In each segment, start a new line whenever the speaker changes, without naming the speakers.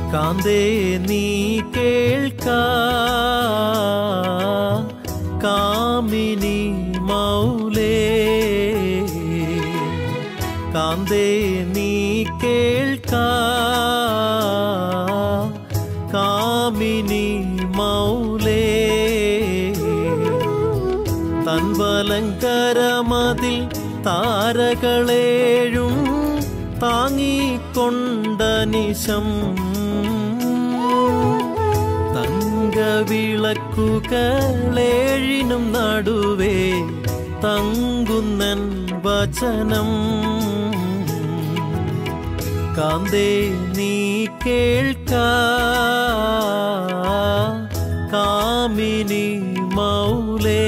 കാന്തേ നീ കേൾക്ക കാമിനി മൗലേ കാന്തേ നീ കേൾക്ക കാമിനി മൗലേ തൻവലങ്കരമതിൽ താരകളേഴും താങ്ങിക്കൊണ്ട നിശം തങ്കവിളക്കുകളേഴിനും നടുവേ തങ്കുന്നൻ വചനം കാന്തേ നീ കേൾക്ക കാമിനി മൗലേ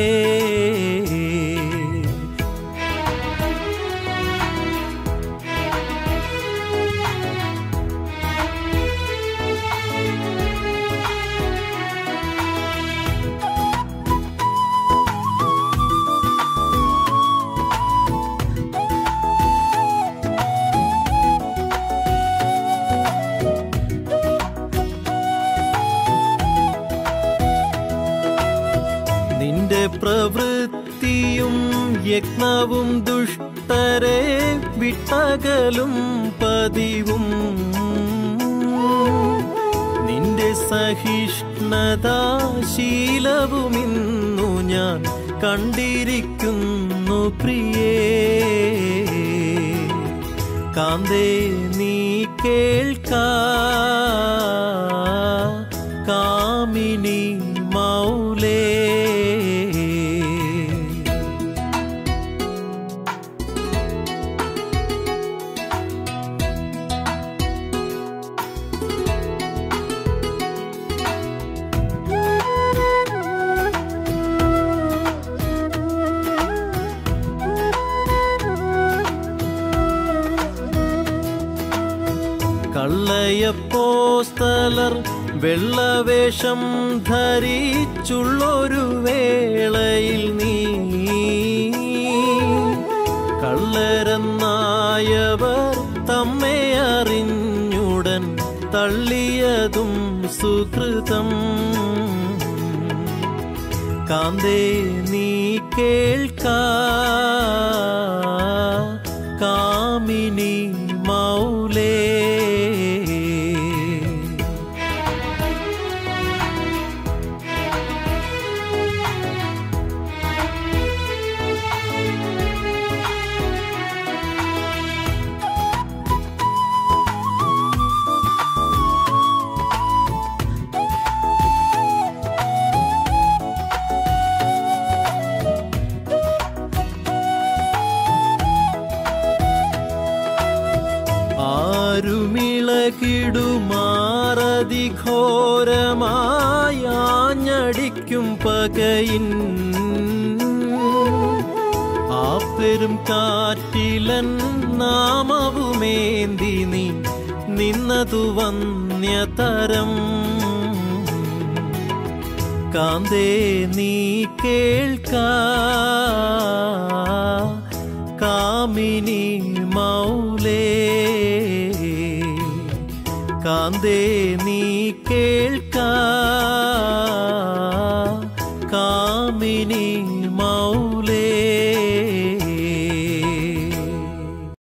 നിന്റെ പ്രവൃത്തിയും യജ്ഞവും ദുഷ്ടരെ വിട്ടകലും പതിവും നിന്റെ സഹിഷ്ണുതാശീലവും ഇന്നു ഞാൻ കണ്ടിരിക്കുന്നു പ്രിയേ കാന്തേ നീ കേൾക്ക കാമിനി മൗലേ കള്ളയപ്പോസ്തലർ വെള്ളവേഷം ധരിച്ചുള്ളൊരു വേളയിൽ നീ കള്ളരെന്നായവർ തമ്മെ അറിഞ്ഞുടൻ തള്ളിയതും സുഹൃതം കാന്തേ നീ കേൾക്ക കാമിനി മൗലേ ആരുമിളകിടുമാറതിഘോരമായാഞ്ഞടിക്കും പകയിൻ ആ പെരും കാറ്റിലൻ നാമവുമേന്തി നീ നിന്നതു വന്യതരം കാന്തേ നീ കേൾക്ക കാമിനി മൗലേ കാന്തേ നീ കേൾക്ക കാമിനി